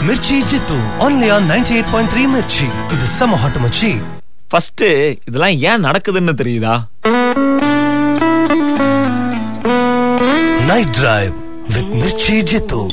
Mirchi Jitu only on 98.3 Mirchi இது செம hot மச்சி ஃபர்ஸ்ட் இதெல்லாம் ஏன் நடக்குதுன்னு தெரியுதா night drive with Mirchi Jithu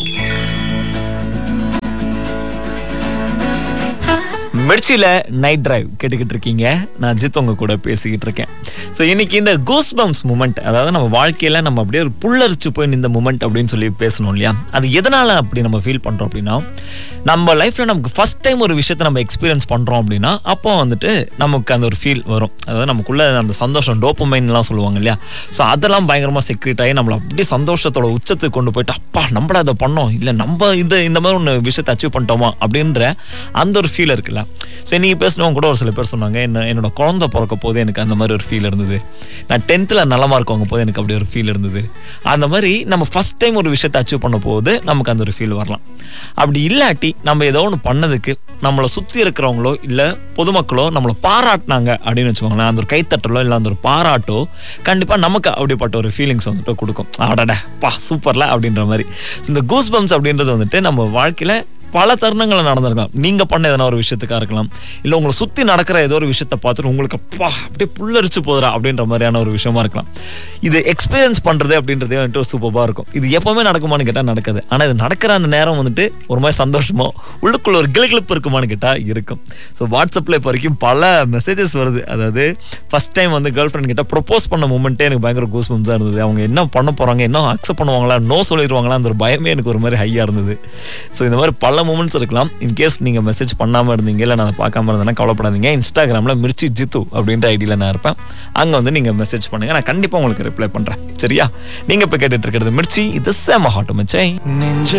மிர்ச்சியில நைட் டிரைவ் கேட்டுக்கிட்டு இருக்கீங்க நான் அஜித் உங்க கூட பேசிக்கிட்டு இருக்கேன் ஸோ இன்னைக்கு இந்த கூஸ் பம்ப்ஸ் மூமெண்ட் அதாவது நம்ம வாழ்க்கையில நம்ம அப்படியே ஒரு புல்லரிச்சு போய் நின்ற மூமெண்ட் அப்படின்னு சொல்லி பேசணும் இல்லையா அது எதனால அப்படி நம்ம ஃபீல் பண்றோம் அப்படின்னா நம்ம லைஃப்ல நமக்கு ஃபர்ஸ்ட் டைம் ஒரு விஷயத்தை நம்ம எக்ஸ்பீரியன்ஸ் பண்றோம் அப்படின்னா அப்போ வந்துட்டு நமக்கு அந்த ஒரு ஃபீல் வரும் அதாவது நமக்குள்ள அந்த சந்தோஷம் டோப்பமைன்லாம் சொல்லுவாங்க இல்லையா ஸோ அதெல்லாம் பயங்கரமா செக்ரெட் ஆகி நம்மளை அப்படியே சந்தோஷத்தோட உச்சத்துக்கு கொண்டு போயிட்டு அப்பா நம்மள அதை பண்ணோம் இல்லை நம்ம இந்த இந்த மாதிரி ஒன்று விஷயத்தை அச்சீவ் பண்ணிட்டோமா அப்படின்ற அந்த ஒரு ஃபீல் இருக்குல்ல ஸோ நீங்கள் பேசினவங்க கூட ஒரு சில பேர் சொன்னாங்க என்ன என்னோட குழந்தை பிறக்க போது எனக்கு அந்த மாதிரி ஒரு ஃபீல் இருந்தது நான் டென்த்தில் நல்ல மார்க் வாங்க போது எனக்கு அப்படி ஒரு ஃபீல் இருந்தது அந்த மாதிரி நம்ம ஃபர்ஸ்ட் டைம் ஒரு விஷயத்தை அச்சீவ் பண்ண போது நமக்கு அந்த ஒரு ஃபீல் வரலாம் அப்படி இல்லாட்டி நம்ம ஏதோ ஒன்று பண்ணதுக்கு நம்மளை சுற்றி இருக்கிறவங்களோ இல்லை பொதுமக்களோ நம்மளை பாராட்டினாங்க அப்படின்னு வச்சுக்கோங்களேன் அந்த ஒரு கைத்தட்டலோ இல்லை அந்த ஒரு பாராட்டோ கண்டிப்பாக நமக்கு அப்படிப்பட்ட ஒரு ஃபீலிங்ஸ் வந்துட்டு கொடுக்கும் அடட பா சூப்பர்ல அப்படின்ற மாதிரி இந்த கூஸ் பம்ப்ஸ் அப்படின்றது வந்துட்டு நம்ம வாழ்க்கையில் பல தருணங்கள் நடந்திருக்கலாம் நீங்க பண்ண எதனா ஒரு விஷயத்துக்காக இருக்கலாம் இல்ல உங்களை சுத்தி நடக்கிற ஏதோ ஒரு விஷயத்த பார்த்துட்டு உங்களுக்கு அப்பா அப்படியே புல்லரிச்சு போதுரா அப்படின்ற மாதிரியான ஒரு விஷயமா இருக்கலாம் இது எக்ஸ்பீரியன்ஸ் பண்றது அப்படின்றதே வந்துட்டு சூப்பராக இருக்கும் இது எப்பவுமே நடக்குமான்னு கேட்டா நடக்காது ஆனா இது நடக்கிற அந்த நேரம் வந்துட்டு ஒரு மாதிரி சந்தோஷமோ உள்ளுக்குள்ள ஒரு கிளுகிழப்பு இருக்குமான்னு கேட்டா இருக்கும் ஸோ வாட்ஸ்அப்ல இப்போ வரைக்கும் பல மெசேஜஸ் வருது அதாவது ஃபர்ஸ்ட் டைம் வந்து கேர்ள் ஃப்ரெண்ட் கிட்ட ப்ரொப்போஸ் பண்ண மூமெண்ட்டே எனக்கு பயங்கர கூஸ் பம்ஸாக இருந்தது அவங்க என்ன பண்ண போறாங்க என்ன அக்செப்ட் பண்ணுவாங்களா நோ சொல்லிடுவாங்களா அந்த ஒரு பயமே எனக்கு ஒரு மாதிரி ஹையாக இருந்தது ஸோ இந்த மாதிரி பல மூமெண்ட்ஸ் இருக்கலாம் இன்கேஸ் நீங்கள் மெசேஜ் பண்ணாமல் இருந்தீங்க இல்லை நான் அதை பார்க்காம இருந்தேன்னா கவலைப்படாதீங்க இன்ஸ்டாகிராமில் மிர்ச்சி ஜித்து அப்படின்ற ஐடியில் நான் இருப்பேன் அங்கே வந்து நீங்கள் மெசேஜ் பண்ணுங்க நான் கண்டிப்பாக உங்களுக்கு ரிப்ளை பண்ணுறேன் சரியா நீங்கள் இப்போ கேட்டுட்டு இருக்கிறது மிர்ச்சி இது சேம ஹாட்டு மச்சை